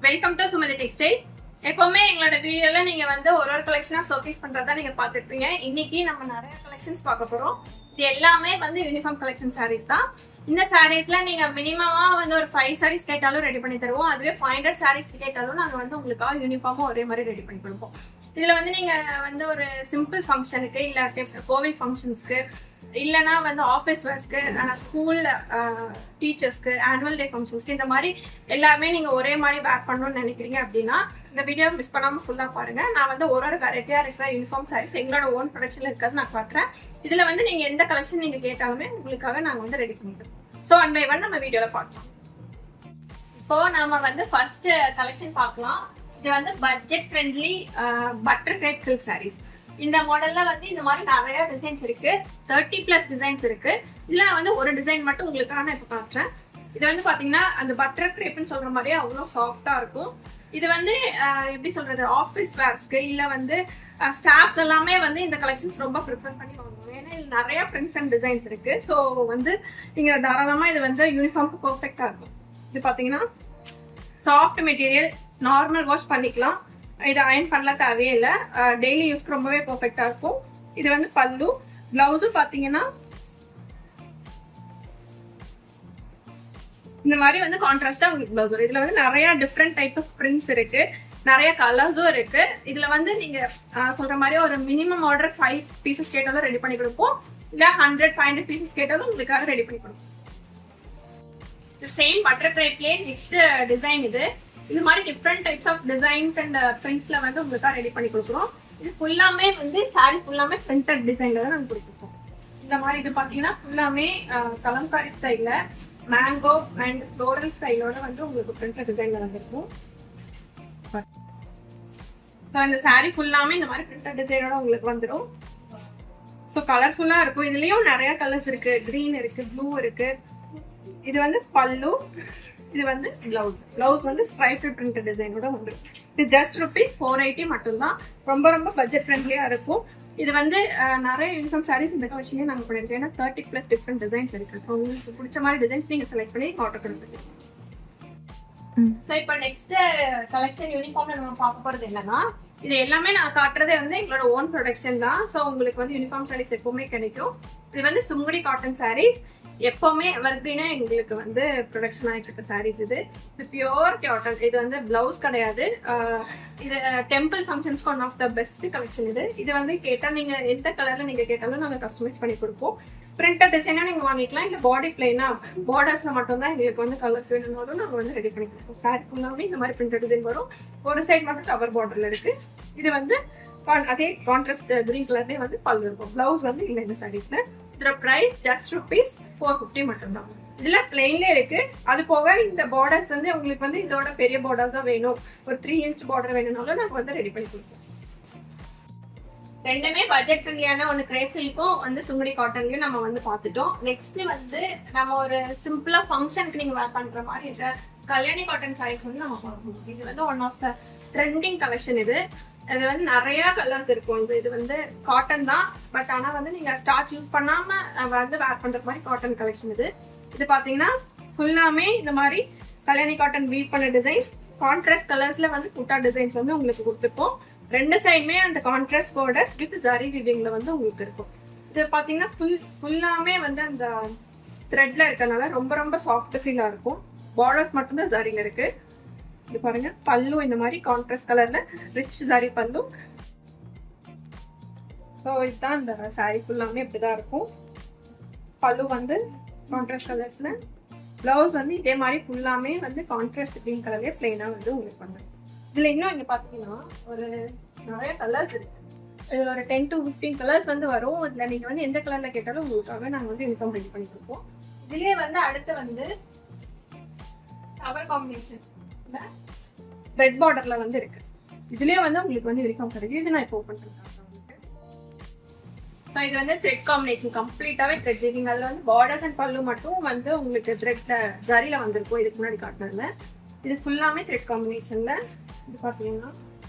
Welcome to Sumathi textile எப்பவுமே எங்களோட வீடியோல நீங்க வந்து ஒரு ஒரு கலெக்ஷனா ஷோகேஸ் பண்றதா நீங்க பாத்துருப்பீங்க இன்னைக்கு நம்ம நிறைய கலெக்ஷன்ஸ் பார்க்க போறோம் இது எல்லாமே வந்து யூனிஃபார்ம் கலெக்ஷன் சாரீஸ் தான் இந்த சாரீஸ்ல நீங்க மினிமமா வந்து ஒரு ஃபைவ் சாரீஸ் கேட்டாலும் ரெடி பண்ணி தருவோம் அதுவே ஃபைவ் ஹண்ட்ரட் சாரீஸ் கேட்டாலும் நாங்க வந்து உங்களுக்காக யூனிஃபார்மும் ஒரே மாதிரி ரெடி பண்ணி கொடுப்போம் இதுல வந்து நீங்க வந்து ஒரு சிம்பிள் ஃபங்க்ஷனுக்கு இல்ல கோவில் ஃபங்க்ஷன்ஸ்க்கு இல்லைனா வந்து ஆஃபீஸ் ஒர்க்ஸ்க்கு ஸ்கூல் டீச்சர்ஸ்க்கு ஆனுவல் டே ஃபங்க்ஷன்ஸ்க்கு இந்த மாதிரி எல்லாமே நீங்க ஒரே மாதிரி வேர் பண்ணணும்னு நினைக்கிறீங்க அப்படின்னா இந்த வீடியோ மிஸ் பண்ணாம ஃபுல்லா பாருங்க நான் வந்து ஒரு ஒரு வெரைட்டியா இருக்கிற யூனிஃபார்ம் சாரீஸ் எங்களோட ஓன் ப்ரொடக்ஷன்ல இருக்கிறது நான் காட்டுறேன் இதுல வந்து நீங்க எந்த கலெக்ஷன் நீங்க கேட்டாலுமே உங்களுக்காக நாங்க வந்து ரெடி பண்ணிடுறோம் ஸோ ஒன் பை ஒன் நம்ம வீடியோல பார்க்கலாம் இப்போ நாம வந்து ஃபர்ஸ்ட் கலெக்ஷன் பார்க்கலாம் இது வந்து budget friendly butter crepe silk saris இந்த மாடல்ல வந்து இந்த மாதிரி நிறைய டிசைன்ஸ் இருக்கு தேர்ட்டி பிளஸ் டிசைன்ஸ் இருக்கு இதுல நான் வந்து ஒரு டிசைன் மட்டும் உங்களுக்காக நான் இப்போ காட்டுறேன் இது வந்து பாத்தீங்கன்னா அந்த பட்டர் கிரேப்னு சொல்ற மாதிரியே அவ்வளோ சாஃப்டா இருக்கும் இது வந்து அஹ், எப்படி சொல்றது ஆஃபீஸ் வேர்ஸ்க்கு இல்ல வந்து ஸ்டாஃப்ஸ் எல்லாமே வந்து இந்த கலெக்ஷன்ஸ் ரொம்ப ப்ரிஃபர் பண்ணி வாங்குவாங்க ஏன்னா இதுல நிறைய பிரிண்ட்ஸ் அண்ட் டிசைன்ஸ் இருக்கு ஸோ வந்து நீங்க தாராளமா இது வந்து யூனிஃபார்ம்க்கு பர்ஃபெக்டா இருக்கும் இது பாத்தீங்கன்னா சாஃப்ட் மெட்டீரியல் நார்மல் வாஷ் பண்ணிக்கலாம் இது அயன் பண்ணல தேவையே இல்லை டெய்லி யூஸ்க்கு ரொம்பவே பர்ஃபெக்டா இருக்கும் இது வந்து பல்லு பிளவுஸும் பாத்தீங்கன்னா இந்த மாதிரி வந்து கான்ட்ராஸ்டா உங்களுக்கு பிளவுஸ் வரும் இதுல வந்து நிறைய டிஃப்ரெண்ட் டைப் ஆஃப் பிரிண்ட்ஸ் இருக்கு நிறைய கலர்ஸும் இருக்கு இதுல வந்து நீங்க ஆஹ், சொல்ற மாதிரி ஒரு மினிமம் ஆர்டர் ஃபைவ் பீசஸ் கேட்டாலும் ரெடி பண்ணி கொடுப்போம் இல்ல ஹண்ட்ரட் ஃபைவ் ஹண்ட்ரட் பீசஸ் கேட்டாலும் உங்களுக்காக ரெடி பண்ணி கொடுப்போம் சேம் பட்டர் கிரேப்லயே நெக்ஸ்ட் டிசைன் இது இது மாதிரி different types of designs and பிரிண்ட்ஸ்ல வந்து உங்களுக்காக ரெடி பண்ணி கொடுக்குறோம் இது ஃபுல்லாமே வந்து சாரி ஃபுல்லாமே பிரிண்டட் டிசைன்ல தான் நாங்கள் கொடுத்துருக்கோம் இந்த மாதிரி இது பார்த்தீங்கன்னா ஃபுல்லாமே கலம்காரி ஸ்டைல்ல மேங்கோ அண்ட் ஃப்ளோரல் ஸ்டைலோட வந்து உங்களுக்கு பிரிண்டட் டிசைன்ல வந்திருக்கும் ஸோ இந்த சாரி ஃபுல்லாமே இந்த மாதிரி பிரிண்டட் டிசைனோட உங்களுக்கு வந்துடும் ஸோ கலர்ஃபுல்லா இருக்கும் இதுலயும் நிறைய கலர்ஸ் இருக்கு கிரீன் இருக்கு ப்ளூ இருக்கு இது வந்து பல்லு இது வந்து பிளவுஸ் பிளவுஸ் வந்து ஸ்ட்ரைப் பிரிண்டட் டிசைனோட வந்துடும் இது ஜஸ்ட் ருபீஸ் ஃபோர் எயிட்டி மட்டும்தான் ரொம்ப ரொம்ப பட்ஜெட் ஃப்ரெண்ட்லியா இருக்கும் இது வந்து அஹ், நிறைய யூனிஃபார்ம் சாரீஸ் இந்த கலெக்ஷனே நாங்கள் பண்ணிருக்கோம் ஏன்னா தேர்ட்டி ப்ளஸ் டிஃப்ரெண்ட் டிசைன்ஸ் இருக்கு ஸோ உங்களுக்கு பிடிச்ச மாதிரி டிசைன்ஸ் நீங்க செலக்ட் பண்ணி ஆர்டர் கொடுத்துருக்கீங்க ஸோ இப்போ நெக்ஸ்ட் கலெக்ஷன் யூனிஃபார்ம்ல நம்ம பார்க்க போறது என்னன்னா இது எல்லாமே நான் காட்டுறதே வந்து எங்களோட ஓன் ப்ரொடக்ஷன் தான் ஸோ உங்களுக்கு வந்து யூனிஃபார்ம் சாரீஸ் எப்பவுமே கிடைக்கும் இது வந்து சுங்குடி காட்டன் சாரீஸ் எப்பவுமே எவர்கிரீனா எங்களுக்கு வந்து ப்ரொடக்ஷன் ஆகிட்டு இருக்க சாரீஸ் இது இது பியோர் காட்டன் இது வந்து பிளவுஸ் கிடையாது ஆஹ் இது டெம்பிள் ஃபங்க்ஷன்ஸ்க்கு one of the best collection இது இது வந்து கேட்டால் நீங்க எந்த கலர்ல நீங்க கேட்டாலும் நாங்கள் கஸ்டமைஸ் பண்ணி கொடுப்போம் பிரிண்டட் டிசைனா நீங்க வாங்கிக்கலாம் இல்ல பாடி பிளைனா பார்டர்ஸ்ல மட்டும் தான் எங்களுக்கு வந்து கலர்ஸ் வேணும்னாலும் நாங்க வந்து ரெடி பண்ணி கொடுப்போம் சாரி ஃபுல்லாவே இந்த மாதிரி பிரிண்டட் டிசைன் வரும் ஒரு சைடு மட்டும் டவர் பார்டர்ல இருக்கு இது வந்து con- அதே கான்ட்ராஸ்ட் கிரீன் கலர்லேயே வந்து பல்லு இருக்கும் பிளவுஸ் வந்து இல்லை இந்த சாரீஸ்ல இதோட price just rupees four fifty மட்டும்தான் இதுல பிளெயின்ல இருக்கு அது போக இந்த பார்டர்ஸ் வந்து உங்களுக்கு வந்து இதோட பெரிய பார்டர் தான் வேணும் ஒரு த்ரீ இன்ச் பார்டர் வேணும்னாலும் நாங்க வந்து ரெடி பண்ணி கொடுப்போம் ரெண்டுமே பட்ஜெட் ஃப்ரெண்ட்லியான ஒன்று கிரேப் சில்க்கும் வந்து சுங்குடி காட்டன்லயும் நம்ம வந்து பார்த்துட்டோம் நெக்ஸ்ட் வந்து நம்ம ஒரு சிம்பிளா ஃபங்க்ஷனுக்கு நீங்க வேர் பண்ற மாதிரி இருக்க கல்யாணி காட்டன் சாரீஸ் வந்து நம்ம பார்க்கணும் இது வந்து one of the trending collection இது இது வந்து நிறைய கலர்ஸ் இருக்கும் இது இது வந்து காட்டன் தான் பட் ஆனா வந்து நீங்க ஸ்டார்ச் யூஸ் பண்ணாம அஹ், வந்து வேர் பண்ற மாதிரி காட்டன் கலெக்ஷன் இது இது பாத்தீங்கன்னா ஃபுல்லாமே இந்த மாதிரி கல்யாணி காட்டன் வீட் பண்ண டிசைன்ஸ் கான்ட்ராஸ்ட் கலர்ஸ்ல வந்து குட்டா டிசைன்ஸ் வந்து உங்களுக்கு கொடுத்துருப்போம் ரெண்டு சைடுமே அந்த கான்ட்ராஸ்ட் பார்டர்ஸ் வித் ஜரி வீவிங்ல வந்து உங்களுக்கு இருக்கும் இது பாத்தீங்கன்னா ஃபுல் ஃபுல்லாமே வந்து அந்த த்ரெட்ல இருக்கறனால ரொம்ப ரொம்ப சாஃப்ட் ஃபீலா இருக்கும் பார்டர்ஸ் மட்டும்தான் ஜரில இருக்கு இது பாருங்க பல்லு இந்த மாதிரி கான்ட்ராஸ்ட் கலர்ல ரிச் ஜரி பல்லு ஸோ இதுதான் இந்த சாரி ஃபுல்லாமே இப்படிதான் இருக்கும் பல்லு வந்து கான்ட்ராஸ்ட் கலர்ஸ்ல பிளவுஸ் வந்து இதே மாதிரி ஃபுல்லாமே வந்து கான்ட்ராஸ்ட் கிரீன் கலர்லயே பிளெயினா வந்து உங்களுக்கு பண்ணுவேன் இதுல இன்னும் இங்க பாத்தீங்கன்னா ஒரு நிறைய கலர்ஸ் இருக்கு இதுல ஒரு டென் டு ஃபிஃப்டீன் கலர்ஸ் வந்து வரும் இதுல நீங்க வந்து எந்த கலர்ல கேட்டாலும் உங்களுக்காக நாங்க வந்து யூனிஃபார்ம் ரெடி பண்ணி கொடுப்போம் இதுலயே வந்து அடுத்து வந்து கவர் காம்பினேஷன் ரெட் பார்டர்ல வந்து இருக்கு இதுலயே வந்து உங்களுக்கு வந்து யூனிஃபார்ம் கிடைக்கும் இது நான் இப்போ ஓப்பன் பண்ணிருக்கேன் ஸோ இது வந்து த்ரெட் காம்பினேஷன் கம்ப்ளீட்டாவே த்ரெட் வீவிங் அதுல வந்து பார்டர்ஸ் அண்ட் பல்லு மட்டும் வந்து உங்களுக்கு த்ரெட்ல ஜரியில வந்திருக்கும் இதுக்கு முன்னாடி காட்டினதுல இது ஃபுல்லாமே த்ரெட் காம்பினேஷன்ல இது பாத்தீங்கன்னா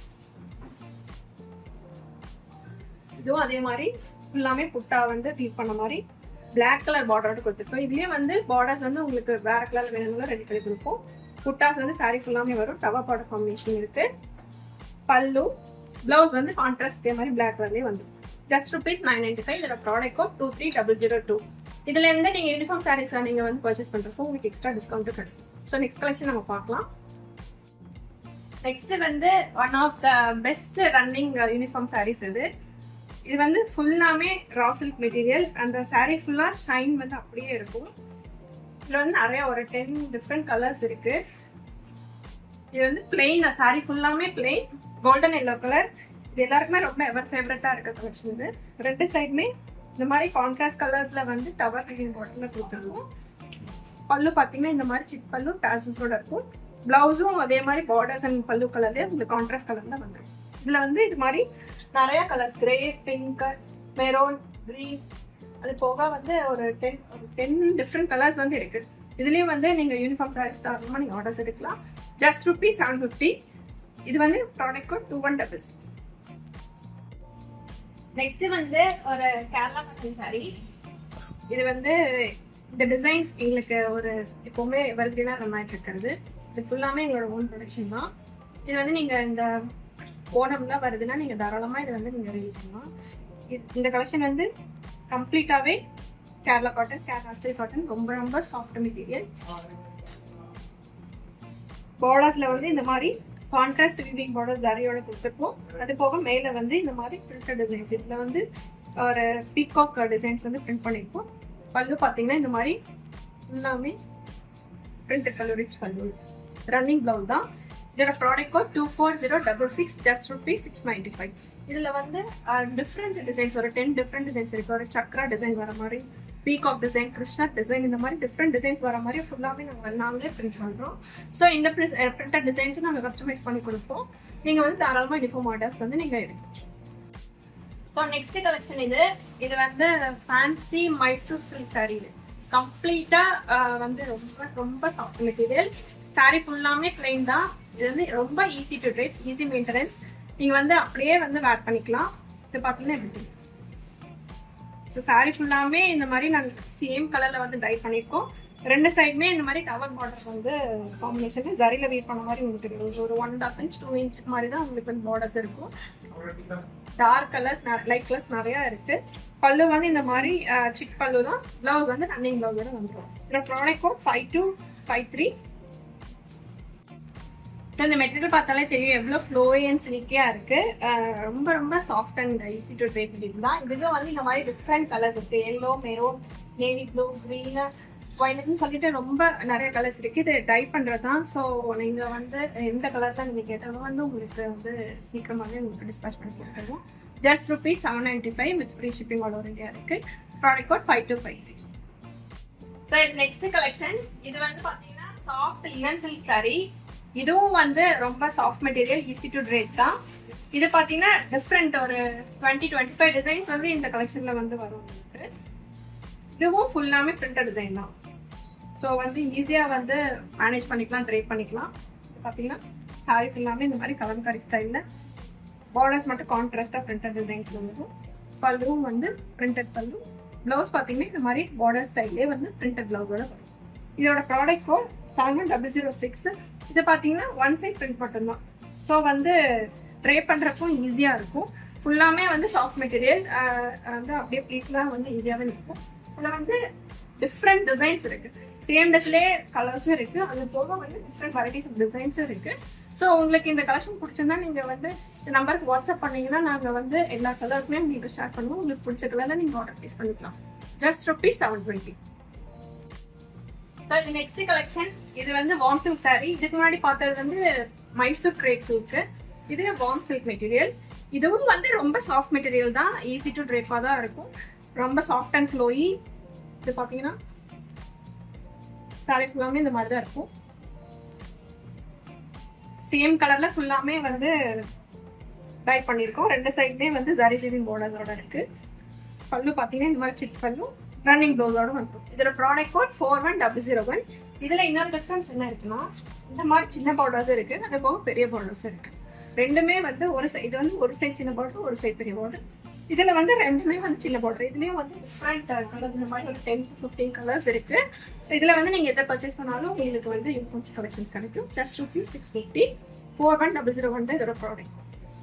இதுவும் அதே மாதிரி ஃபுல்லாமே புட்டா வந்து ஃபீல் பண்ண மாதிரி Black கலர் பார்டரோட கொடுத்துருக்கோம் இதுலயே வந்து பார்டர்ஸ் வந்து உங்களுக்கு வேற கலர் வேணும்னா ரெடி பண்ணி கொடுப்போம் புட்டாஸ் வந்து சாரி ஃபுல்லாமே வரும் டவா பார்டர் காம்பினேஷன் இருக்கு பல்லு பிளவுஸ் வந்து கான்ட்ராஸ்ட் இதே மாதிரி பிளாக் கலர்லேயே வந்து just rupees nine ninety five இதோட product code two three double zero two இதுல இருந்து நீங்க யூனிஃபார்ம் சாரீஸ் நீங்க வந்து பர்ச்சேஸ் பண்றப்போ உங்களுக்கு எக்ஸ்ட்ரா டிஸ்கவுண்ட் கிடைக்கும் ஸோ நெக்ஸ்ட் கலெக்ஷன் நம்ம பார்க்கலாம் நெக்ஸ்ட் வந்து one of the best running uniform saris இது இது வந்து ஃபுல்லாமே ரா சில்க் மெட்டீரியல் அந்த சாரீ ஃபுல்லா ஷைன் வந்து அப்படியே இருக்கும் இதுல வந்து நிறைய ஒரு டென் டிஃப்ரெண்ட் கலர்ஸ் இருக்கு இது வந்து பிளெயின் சாரீ ஃபுல்லாமே பிளெயின் கோல்டன் எல்லோ கலர் இது எல்லாருக்குமே ரொம்ப எவர் ஃபேவரட்டா இருக்க கலெக்ஷன் இது ரெண்டு சைடுமே இந்த மாதிரி கான்ட்ராஸ்ட் கலர்ஸ்ல வந்து டவர் ரிவிங் பாட்டில் கொடுத்துருவோம் பல்லு பார்த்தீங்கன்னா இந்த மாதிரி சிக் பல்லு டேசல்ஸோட இருக்கும் பிளவுஸும் அதே மாதிரி பார்டர்ஸ் அண்ட் பல்லு கலர்லேயே உங்களுக்கு கான்ட்ராஸ்ட் கலர்ல வந்துடும் இதுல வந்து இது மாதிரி நிறைய colours grey pink maroon green அது போக வந்து ஒரு டென் ஒரு டென் டிஃப்ரெண்ட் கலர்ஸ் வந்து இருக்கு இதுலயும் வந்து நீங்க யூனிஃபார்ம் சாரீஸ் தாராளமா நீங்க ஆர்டர்ஸ் எடுக்கலாம் ஜஸ்ட் ருபீஸ் செவன் ஃபிஃப்டி இது வந்து product code two one double six next வந்து ஒரு கேரளா காட்டன் சாரி இது வந்து இந்த டிசைன்ஸ் எங்களுக்கு ஒரு எப்பவுமே வருகிறதா ரமாயிட்டு இருக்கிறது இது ஃபுல்லாமே எங்களோட ஓன் ப்ரொடக்ஷன் தான் இது வந்து நீங்க இந்த ஓணம்லாம் வருதுன்னா நீங்க தாராளமா இதை வந்து நீங்க ரெடி பண்ணலாம் இது- இந்த கலெக்ஷன் வந்து கம்ப்ளீட்டாவே Kerala cotton Kerala style cotton ரொம்ப ரொம்ப சாஃப்ட் மெட்டீரியல் பார்டர்ஸ்ல வந்து இந்த மாதிரி கான்ட்ராஸ்ட் வீவிங் பார்டர்ஸ் தரையோட கொடுத்துருப்போம் அது போக மேல வந்து இந்த மாதிரி பிரிண்டட் டிசைன்ஸ் இதுல வந்து ஒரு பீகாக் டிசைன்ஸ் வந்து பிரிண்ட் பண்ணியிருப்போம் பல்லு பார்த்தீங்கன்னா இந்த மாதிரி எல்லாமே பிரிண்டட் கலர் ரிச் பல்லு ரன்னிங் பிளவுஸ் தான் இதோட product code two four zero double six just rupees six ninety five இதில் வந்து டிஃப்ரெண்ட் டிசைன்ஸ் ஒரு டென் டிஃப்ரெண்ட் டிசைன்ஸ் இருக்கு ஒரு சக்ரா டிசைன் வர மாதிரி பீகாக் டிசைன் கிருஷ்ணா டிசைன் இந்த மாதிரி டிஃப்ரெண்ட் டிசைன்ஸ் வர மாதிரி ஃபுல்லாகவே நாங்கள் நாங்களே பிரிண்ட் பண்ணுறோம் ஸோ இந்த பிரிண்டட் டிசைன்ஸும் நாங்கள் கஸ்டமைஸ் பண்ணி கொடுப்போம் நீங்கள் வந்து தாராளமாக யூனிஃபார்ம் ஆர்டர்ஸ் வந்து நீங்கள் எடுக்கலாம் ஸோ நெக்ஸ்ட் கலெக்ஷன் இது இது வந்து ஃபேன்சி மைசூர் சில்க் சாரீ கம்ப்ளீட்டா வந்து ரொம்ப ரொம்ப டாப் மெட்டீரியல் சாரீ ஃபுல்லாமே பிளைன் தான் இது வந்து ரொம்ப easy to drape easy maintenance நீங்க வந்து அப்படியே வந்து வேர் பண்ணிக்கலாம் இது பார்த்தீங்கன்னா எப்படி ஸோ சாரீ ஃபுல்லாமே இந்த மாதிரி நாங்கள் சேம் கலர்ல வந்து டை பண்ணியிருக்கோம் ரெண்டு சைடுமே இந்த மாதிரி டவர் பார்டர் வந்து காம்பினேஷன் ஜரியில் வீட் பண்ண மாதிரி உங்களுக்கு இருக்கும். ஒரு one and half inch two inch மாதிரி தான் உங்களுக்கு வந்து பார்டர்ஸ் இருக்கும் டார்க் கலர்ஸ் லைட் கலர்ஸ் நிறைய இருக்கு பல்லு வந்து இந்த மாதிரி சிக் பல்லு தான் பிளவுஸ் வந்து ரன்னிங் பிளவுஸோட வந்துடும் இதோட product code five two five three so இந்த மெட்டீரியல் பார்த்தாலே தெரியும் எவ்வளோ ஃப்ளோயி அண்ட் சிலிக்கியாக இருக்கு அஹ் ரொம்ப ரொம்ப soft and easy to drape material தான் இதுவும் வந்து இந்த மாதிரி டிஃப்ரெண்ட் கலர்ஸ் இருக்கு yellow maroon navy blue green வயலட்னு சொல்லிட்டு ரொம்ப நிறைய கலர்ஸ் இருக்கு இது டைப் பண்ணுறது தான் ஸோ நீங்கள் வந்து எந்த கலர் தான் நீங்கள் கேட்டாலும் வந்து உங்களுக்கு வந்து சீக்கிரமாகவே உங்களுக்கு டிஸ்பேச் பண்ணி கொடுத்துருவோம் just rupees seven ninety five with free shipping all over India இருக்கு product code five two five three so next collection இது வந்து பார்த்தீங்கன்னா சாஃப்ட் லினன் சில்க் saree இதுவும் வந்து ரொம்ப soft material easy to drape தான் இது பார்த்தீங்கன்னா டிஃப்ரெண்ட் ஒரு டுவெண்ட்டி டுவெண்ட்டி ஃபைவ் டிசைன்ஸ் வந்து இந்த கலெக்ஷனில் வந்து வரும் உங்களுக்கு இதுவும் ஃபுல்லாமே பிரிண்டட் டிசைன் தான் ஸோ வந்து ஈஸியாக வந்து மேனேஜ் பண்ணிக்கலாம் ட்ரேட் பண்ணிக்கலாம் இது பார்த்தீங்கன்னா சாரி ஃபுல்லாமே இந்த மாதிரி கலம்காரி ஸ்டைலில் பார்டர்ஸ் மட்டும் கான்ட்ராஸ்டாக பிரிண்டட் டிசைன்ஸ் வந்து பல்லுவும் வந்து பிரிண்டட் பல்லு ப்ளவுஸ் பார்த்தீங்கன்னா இந்த மாதிரி பார்டர் ஸ்டைல்லே வந்து பிரிண்டட் ப்ளவுஸோட வரும் இதோட product code seven one double zero six இது பார்த்தீங்கன்னா ஒன் சைட் பிரிண்ட் மட்டும்தான் ஸோ வந்து ட்ரே பண்ணுறப்போ ஈஸியாக இருக்கும் ஃபுல்லாமே வந்து சாஃப்ட் மெட்டீரியல் வந்து அப்படியே ப்ளீஸ்லாம் வந்து ஈஸியாகவே நிற்கும் இதில் வந்து டிஃப்ரெண்ட் டிசைன்ஸ் இருக்கு சேம் ட்ரெஸ்லேயே கலர்ஸும் இருக்கு அது போக வந்து டிஃப்ரெண்ட் வெரைட்டிஸ் ஆஃப் டிசைன்ஸும் இருக்கு ஸோ உங்களுக்கு இந்த கலெக்ஷன் பிடிச்சிருந்தா நீங்கள் வந்து இந்த நம்பருக்கு வாட்ஸ்அப் பண்ணீங்கன்னா நாங்கள் வந்து எல்லா கலருக்குமே உங்களுக்கு ஷேர் பண்ணுவோம் உங்களுக்கு பிடிச்ச கலரில் நீங்கள் ஆர்டர் ப்ளேஸ் பண்ணிக்கலாம் just rupees seven twenty so இது நெக்ஸ்ட் கலெக்ஷன் இது வந்து வார்ம் சில்க் saree இதுக்கு முன்னாடி பார்த்தது வந்து மைசூர் கிரேப் சில்க் இது வார்ம் சில்க் மெட்டீரியல் இதுவும் வந்து ரொம்ப சாஃப்ட் மெட்டீரியல் தான் ஈஸி டு ட்ரேப்பாக தான் இருக்கும் ரொம்ப சாஃப்ட் அண்ட் ஃப்ளோயி இது பார்த்தீங்கன்னா saree ஃபுல்லாமே இந்த மாதிரி தான் இருக்கும் சேம் கலர்ல ஃபுல்லாமே வந்து டை பண்ணியிருக்கோம் ரெண்டு சைடுமே வந்து ஜரி லிவிங் பார்டர்ஸோட இருக்கு பல்லு பார்த்தீங்கன்னா இந்த மாதிரி சிக் பல்லு ரன்னிங் ப்ளவுஸோட வந்துடும் இதோட product code four one double zero one இதில் இன்னொரு டிஃப்ரென்ஸ் என்ன இருக்குன்னா இந்த மாதிரி சின்ன பார்டர்ஸ் இருக்கு அது போக பெரிய பார்டர்ஸ் இருக்கு ரெண்டுமே வந்து ஒரு சைடு இது வந்து ஒரு சைடு சின்ன பார்டர் ஒரு சைடு பெரிய பார்டர் இதுல வந்து ரெண்டுமே வந்து சின்ன பார்டர் இதுலயும் வந்து டிஃப்ரெண்ட் கலர் இந்த மாதிரி ஒரு டென் டு ஃபிஃப்டீன் கலர்ஸ் இருக்கு இதுல வந்து நீங்க எதை பர்ச்சேஸ் பண்ணாலும் உங்களுக்கு வந்து யூனிஃபார்ம் கலெக்ஷன்ஸ் கிடைக்கும் just rupees six fifty four one double zero one தான் இதோட ப்ராடக்ட்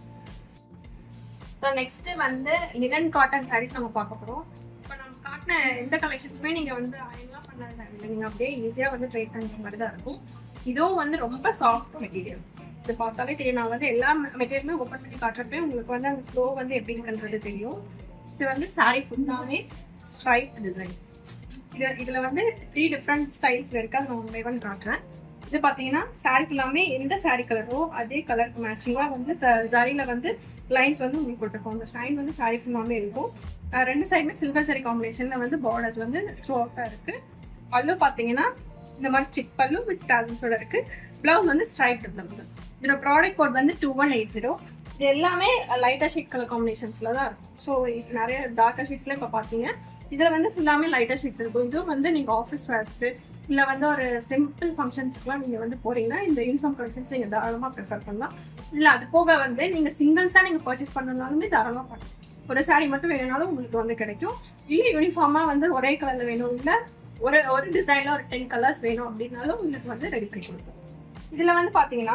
ஸோ நெக்ஸ்ட் வந்து லினன் காட்டன் சாரீஸ் நம்ம பார்க்க போறோம் இப்போ நம்ம காட்டின எந்த கலெக்ஷன்ஸுமே நீங்க வந்து அயன்லாம் பண்ண தேவையில்லை நீங்க அப்படியே ஈஸியா வந்து ட்ரேட் பண்ணுற மாதிரி தான் இருக்கும் இதுவும் வந்து ரொம்ப சாஃப்ட் மெட்டீரியல் இது பார்த்தாலே தெரியும் நான் வந்து எல்லா மெட்டீரியலுமே ஓப்பன் பண்ணி காட்டுறப்பே உங்களுக்கு வந்து அந்த ஃப்ளோ வந்து எப்படிங்கிறது தெரியும் இது வந்து சாரீ ஃபுல்லாமே ஸ்ட்ரைப் டிசைன் இது இதுல வந்து த்ரீ டிஃப்ரெண்ட் ஸ்டைல்ஸ்ல இருக்கு அதை நான் ஒன் ஒன் காட்டுறேன் இது பார்த்தீங்கன்னா சாரி ஃபுல்லாமே எந்த சாரி கலரோ அதே கலருக்கு மேட்சிங்காக வந்து சாரியில் வந்து லைன்ஸ் வந்து உங்களுக்கு கொடுத்துருக்கோம் அந்த ஷைன் வந்து சாரி ஃபுல்லாமே இருக்கும் அஹ் ரெண்டு சைடுமே சில்வர் சாரி காம்பினேஷனில் வந்து பார்டர்ஸ் வந்து த்ரூ அவுட்டாக இருக்கு பல்லு பார்த்தீங்கன்னா இந்த மாதிரி சிக் பல்லு வித் டேலன்ஸோட இருக்கு பிளவுஸ் வந்து ஸ்ட்ரைப் பிளவுஸ் இதோட ப்ராடக்ட் கோட் வந்து டூ ஒன் எயிட் ஜீரோ இது எல்லாமே லைட்டாக ஷேட் கலர் காம்பினேஷன்ஸில் தான் இருக்கும் ஸோ நிறைய டார்க்கர் ஷீட்ஸ்ல இப்போ பார்த்தீங்க இதில் வந்து ஃபுல்லாமே லைட்டாக ஷீட்ஸ் இருக்கும் இதுவும் வந்து நீங்கள் ஆஃபீஸ் வேர்ஸ்க்கு இல்லை வந்து ஒரு சிம்பிள் ஃபங்க்ஷன்ஸ்க்குலாம் நீங்கள் வந்து போறீங்கன்னா இந்த யூனிஃபார்ம் கலெக்ஷன்ஸ் நீங்கள் தாராளமாக ப்ரிஃபர் பண்ணலாம் இல்லை அது போக வந்து நீங்கள் சிங்கிள்ஸாக நீங்கள் பர்ச்சேஸ் பண்ணணும்னாலுமே தாராளமாக பண்ணலாம் ஒரு சாரீ மட்டும் வேணும்னாலும் உங்களுக்கு வந்து கிடைக்கும் இல்லை யூனிஃபார்மாக வந்து ஒரே கலரில் வேணும் இல்லை ஒரு ஒரு டிசைனில் ஒரு டென் கலர்ஸ் வேணும் அப்படின்னாலும் உங்களுக்கு வந்து ரெடி பண்ணி கொடுக்கும் இதில் வந்து பார்த்தீங்கன்னா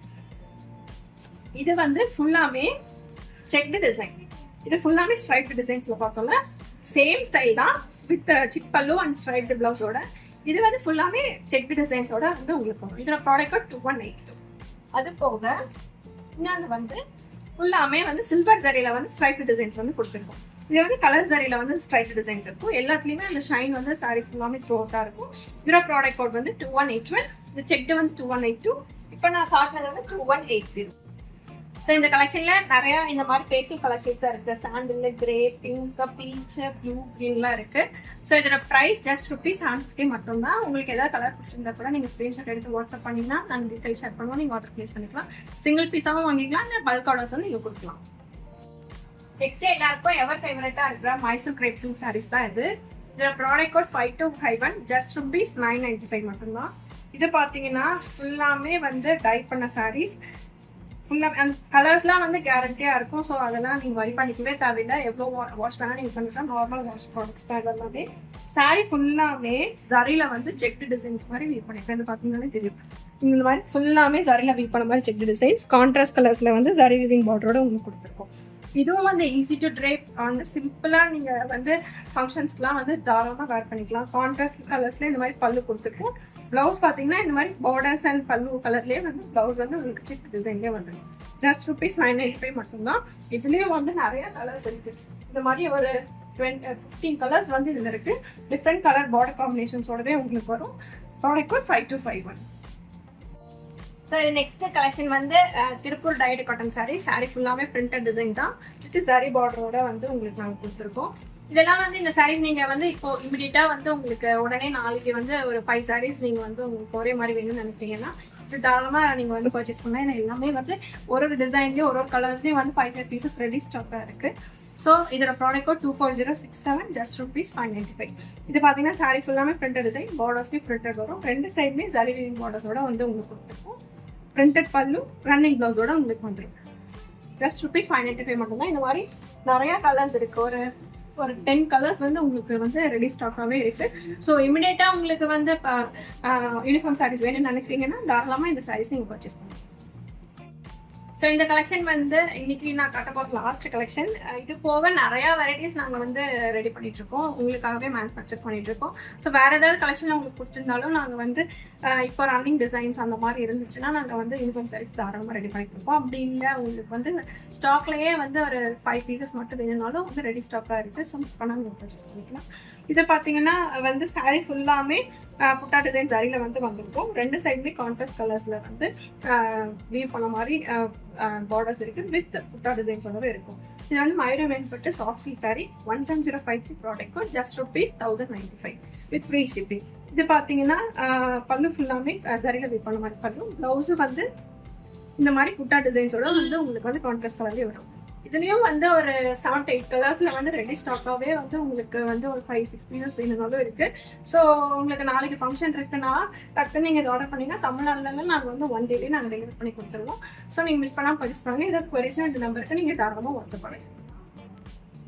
இது வந்து ஃபுல்லாமே செக்டு டிசைன் இது ஃபுல்லாமே ஸ்ட்ரைப்டு டிசைன்ஸ்ல பார்த்தோம்ல சேம் ஸ்டைல் தான் வித் சிக் பல்லு அண்ட் ஸ்ட்ரைப்டு பிளவுஸோட இது வந்து ஃபுல்லாமே செக்டு டிசைன்ஸோட வந்து உங்களுக்கு வரும் இதோட ப்ராடக்ட் டூ ஒன் எயிட் அது போக இன்னொன்று வந்து ஃபுல்லாமே வந்து சில்வர் சரியில வந்து ஸ்ட்ரைப்டு டிசைன்ஸ் வந்து கொடுத்துருக்கோம் இது வந்து கலர் சரியில வந்து ஸ்ட்ரைப்டு டிசைன்ஸ் இருக்கும் எல்லாத்துலயுமே அந்த ஷைன் வந்து சாரி ஃபுல்லாமே த்ரூ அவுட்டா இருக்கும் இதோட ப்ராடக்ட் கோட் வந்து டூ ஒன் எயிட் ஒன் இந்த செக்டு வந்து டூ ஒன் எயிட் டூ இப்போ நான் காட்டினது வந்து two one eight zero so இந்த கலெக்ஷன்ல நிறைய இந்த மாதிரி பேஸ்டல் கலர் ஷேட்ஸா இருக்கு sandal grey pink peach blue கிரீன்லாம் இருக்கு ஸோ இதோட price just rupees seven fifty மட்டும் தான் உங்களுக்கு ஏதாவது கலர் பிடிச்சிருந்தா கூட நீங்க ஸ்க்ரீன்ஷாட் எடுத்து வாட்ஸ்அப் பண்ணீங்கன்னா நாங்கள் டீடைல் ஷேர் பண்ணுவோம் நீங்க ஆர்டர் பிளேஸ் பண்ணிக்கலாம் சிங்கிள் பீஸாவும் வாங்கிக்கலாம் இல்லை பல்க் ஆர்டர்ஸும் நீங்க கொடுக்கலாம் நெக்ஸ்ட் எல்லாருக்கும் எவர் ஃபேவரட்டா இருக்கிற மைசூர் கிரேப் சில்க் சாரீஸ் தான் இது இதோட product code five two five one just rupees nine ninety five மட்டும்தான் இது பார்த்தீங்கன்னா ஃபுல்லாமே வந்து டை பண்ண சாரீஸ் ஃபுல்லாக அந்த கலர்ஸ்லாம் வந்து கேரண்டியாக இருக்கும் ஸோ அதெல்லாம் நீங்கள் வரி பண்ணிக்கவே தேவையில்லை எவ்வளோ வாஷ் வேணால் நீங்கள் பண்ணிக்கலாம் நார்மல் வாஷ் ப்ராடக்ட்ஸ் தான் இதெல்லாமே சாரீ ஃபுல்லாமே ஜரியில் வந்து செக்டு டிசைன்ஸ் மாதிரி வீட் பண்ணிருக்கேன் இது பார்த்தீங்கன்னாலே தெரியும் இந்த மாதிரி ஃபுல்லாமே ஜரியில் வீட் பண்ண மாதிரி செக்டு டிசைன்ஸ் கான்ட்ராஸ்ட் கலர்ஸில் வந்து ஜரி வீவிங் பார்டரோட உங்களுக்கு கொடுத்துருக்கோம் இதுவும் வந்து ஈஸி டு ட்ரேப் வந்து சிம்பிளாக நீங்கள் வந்து ஃபங்க்ஷன்ஸ்க்குலாம் வந்து தாராளமாக வேர் பண்ணிக்கலாம் கான்ட்ராஸ்ட் கலர்ஸில் இந்த மாதிரி பல்லு கொடுத்துருக்கோம் ப்ளவுஸ் பார்த்தீங்கன்னா இந்த மாதிரி பார்டர்ஸ் அண்ட் பல்லு கலர்லேயே வந்து ப்ளவுஸ் வந்து உங்களுக்கு செக் டிசைன்லேயே வந்துடும் just rupees nine ninety five மட்டும்தான் இதுலேயும் வந்து நிறைய கலர்ஸ் இருக்கு இந்த மாதிரி ஒரு டுவெண்ட்டி ஃபிஃப்டீன் கலர்ஸ் வந்து இதில் இருக்கு டிஃப்ரெண்ட் கலர் பார்டர் காம்பினேஷன்ஸோடவே உங்களுக்கு வரும் ப்ராடக்ட் ஒரு five two five one so இது நெக்ஸ்ட் கலெக்ஷன் வந்து அஹ், Tiruppur dyed cotton saree saree ஃபுல்லாமே பிரிண்டட் டிசைன் தான் வித் சாரி பார்டரோட வந்து உங்களுக்கு நாங்கள் கொடுத்துருக்கோம் இதெல்லாம் வந்து இந்த sarees நீங்க வந்து இப்போ இமிடியட்டா வந்து உங்களுக்கு உடனே நாளைக்கு வந்து ஒரு ஃபைவ் sarees நீங்க வந்து உங்களுக்கு ஒரே மாதிரி வேணும்னு நினைப்பீங்கன்னா இது தாராளமா நீங்க வந்து பர்ச்சேஸ் பண்ணலாம் ஏன்னா எல்லாமே வந்து ஒரு ஒரு டிசைன்லயும் ஒரு ஒரு கலர்ஸ்லயும் வந்து ஃபைவ் ஃபைவ் பீசஸ் ரெடி ஸ்டாக்கா இருக்கு ஸோ இதோட product two four zero six seven just rupees five ninety five இது பார்த்தீங்கன்னா சாரி ஃபுல்லாமே பிரிண்டட் டிசைன் பார்டர்ஸ்லேயும் பிரிண்டட் வரும் ரெண்டு சைடுமே சரி வீவிங் பார்டர்ஸோட வந்து உங்களுக்கு கொடுத்துருக்கும் பிரிண்டட் பல்லு ரன்னிங் ப்ளவுஸோட உங்களுக்கு வந்துடும் just rupees five ninety five மட்டும்தான் இந்த மாதிரி நிறைய கலர்ஸ் இருக்கு ஒரு ஒரு டென் கலர்ஸ் வந்து உங்களுக்கு வந்து ரெடி ஸ்டாக்காகவே இருக்கு ஸோ இமிடியேட்டா உங்களுக்கு வந்து யூனிஃபார்ம் சாரீஸ் வேணும்னு நினைக்கிறீங்கன்னா தாராளமாக இந்த சாரீஸ் நீங்கள் பர்ச்சேஸ் பண்ணலாம் ஸோ இந்த கலெக்ஷன் வந்து இன்னைக்கு நான் காட்ட போகிற லாஸ்ட் கலெக்ஷன் இது போக நிறைய வெரைட்டிஸ் நாங்கள் வந்து ரெடி பண்ணிட்டு இருக்கோம் உங்களுக்காகவே மேனுஃபேக்சர் பண்ணிட்டு இருக்கோம் ஸோ வேற ஏதாவது கலெக்ஷன் உங்களுக்கு பிடிச்சிருந்தாலும் நாங்கள் வந்து அஹ், இப்போ ரன்னிங் டிசைன்ஸ் அந்த மாதிரி இருந்துச்சுன்னா நாங்கள் வந்து யூனிஃபார்ம் சாரீஸ் தாராளமாக ரெடி பண்ணிட்டு இருக்கோம் அப்படி இல்லை உங்களுக்கு வந்து ஸ்டாக்லயே வந்து ஒரு ஃபைவ் பீசஸ் மட்டும் வேணும்னாலும் வந்து ரெடி ஸ்டாக்காக இருக்குது ஸோ மிஸ் பண்ணால் நீங்கள் பர்ச்சேஸ் பண்ணிக்கலாம் இது பார்த்தீங்கன்னா வந்து saree ஃபுல்லாமே புட்டா டிசைன் சரியில் வந்து வந்திருக்கும் ரெண்டு சைடுமே கான்ட்ராஸ்ட் கலர்ஸில் வந்து வீவ் பண்ண மாதிரி பார்டர்ஸ் இருக்குது வித் புட்டா டிசைன்ஸோடவே இருக்கும் இது வந்து மயூரம் வேண்பட்டு soft silk sari one seven zero five three product just rupees thousand ninety five with free shipping இது பார்த்தீங்கன்னா ஆஹ், பல்லு ஃபுல்லாமே சரியில் வீவ் பண்ண மாதிரி பல்லு ப்ளவுஸும் வந்து இந்த மாதிரி புட்டா டிசைன்ஸோட வந்து உங்களுக்கு வந்து கான்ட்ராஸ்ட் கலர்லேயே வரும் இதுலயும் வந்து ஒரு செவன் எயிட் கலர்ஸ்ல வந்து ரெடி ஸ்டாக்காவே வந்து உங்களுக்கு வந்து ஒரு ஃபைவ் சிக்ஸ் பீசஸ் வேணும்னாலும் இருக்கு ஸோ உங்களுக்கு நாளைக்கு ஃபங்க்ஷன் இருக்குன்னா டக்குன்னு நீங்கள் இதை ஆர்டர் பண்ணீங்கன்னா தமிழ்நாடுல நாங்கள் வந்து ஒன் டேலேயே நாங்கள் டெலிவரி பண்ணி கொடுத்துருவோம் ஸோ நீங்கள் மிஸ் பண்ணாமல் பர்ச்சேஸ் பண்ணுங்க இதை கொரிஸ்னா இந்த நம்பருக்கு நீங்கள் தாராளமாக வாட்ஸ்அப் பண்ணுங்க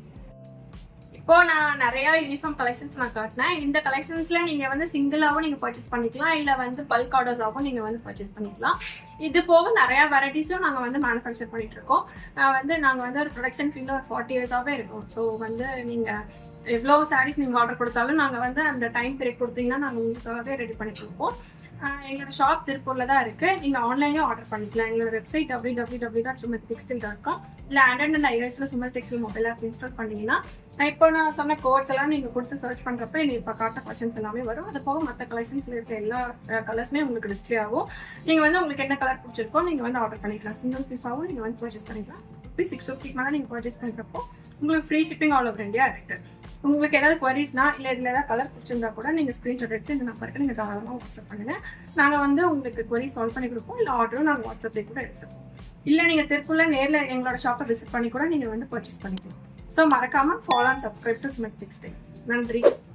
இப்போ நான் நிறைய யூனிஃபார்ம் கலெக்ஷன்ஸ் நான் காட்டினேன் இந்த கலெக்ஷன்ஸ்ல நீங்க வந்து சிங்கிளாவும் நீங்க பர்ச்சேஸ் பண்ணிக்கலாம் இல்ல வந்து பல்க் ஆர்டர்ஸாகவும் நீங்க வந்து பர்ச்சேஸ் பண்ணிக்கலாம் இது போக நிறைய வெரைட்டிஸும் நாங்க வந்து மேனுஃபேக்சர் பண்ணிட்டு இருக்கோம் ஆஹ் வந்து நாங்க வந்து ஒரு ப்ரொடக்ஷன் ஃபீல்ட்ல ஒரு ஃபார்ட்டி இயர்ஸாவே இருக்கோம் ஸோ வந்து நீங்க எவ்வளோ சாரீஸ் நீங்கள் ஆர்டர் கொடுத்தாலும் நாங்கள் வந்து அந்த டைம் பீரியட் கொடுத்தீங்கன்னா நாங்கள் உங்களுக்காகவே ரெடி பண்ணி கொடுப்போம் ஆஹ் எங்களோட ஷாப் திருப்பூரில் தான் இருக்குது நீங்கள் ஆன்லைன்லேயும் ஆர்டர் பண்ணிக்கலாம் எங்களோட website W W W dot Sumath textile dot com இல்லை ஆண்ட்ராய்ட் அண்ட் ஐஎஸ்ல Sumath textile mobile app install பண்ணீங்கன்னா நான் இப்போ நான் சொன்ன கோட்ஸ் எல்லாம் நீங்கள் கொடுத்து சர்ச் பண்ணுறப்ப எனக்கு இப்போ காட்ட கலெக்ஷன்ஸ் எல்லாமே வரும் அது போக மற்ற கலெக்ஷன்ஸில் இருக்க எல்லா கலர்ஸுமே உங்களுக்கு டிஸ்ப்ளே ஆகும் நீங்கள் வந்து உங்களுக்கு என்ன கலர் பிடிச்சிருக்கோ நீங்கள் வந்து ஆர்டர் பண்ணிக்கலாம் சிங்கிள் பீஸாகவும் நீங்கள் வந்து பர்ச்சேஸ் பண்ணிக்கலாம் ருபீஸ் சிக்ஸ் ஃபிஃப்டிக்கு மேலே நீங்கள் பர்ச்சேஸ் பண்ணுறப்போ உங்களுக்கு free shipping all over India இருக்குது உங்களுக்கு ஏதாவது குவரிஸ்னா இல்லை இதில் ஏதாவது கலர் பிடிச்சிருந்தா கூட நீங்கள் ஸ்க்ரீன்ஷாட் எடுத்து இந்த நம்பருக்கு நீங்கள் தாராளமாக வாட்ஸ்அப் பண்ணுங்கள் நாங்கள் வந்து உங்களுக்கு குவரி சால்வ் பண்ணி கொடுப்போம் இல்லை ஆர்டரும் நாங்கள் வாட்ஸ்அப்லேயே கூட எடுத்துப்போம் இல்லை நீங்கள் திருப்பூரில் நேரில் எங்களோட ஷாப்பை விசிட் பண்ணி கூட நீங்கள் வந்து பர்ச்சேஸ் பண்ணிக்கலாம் ஸோ மறக்காமல் follow and subscribe to Sumath textile நன்றி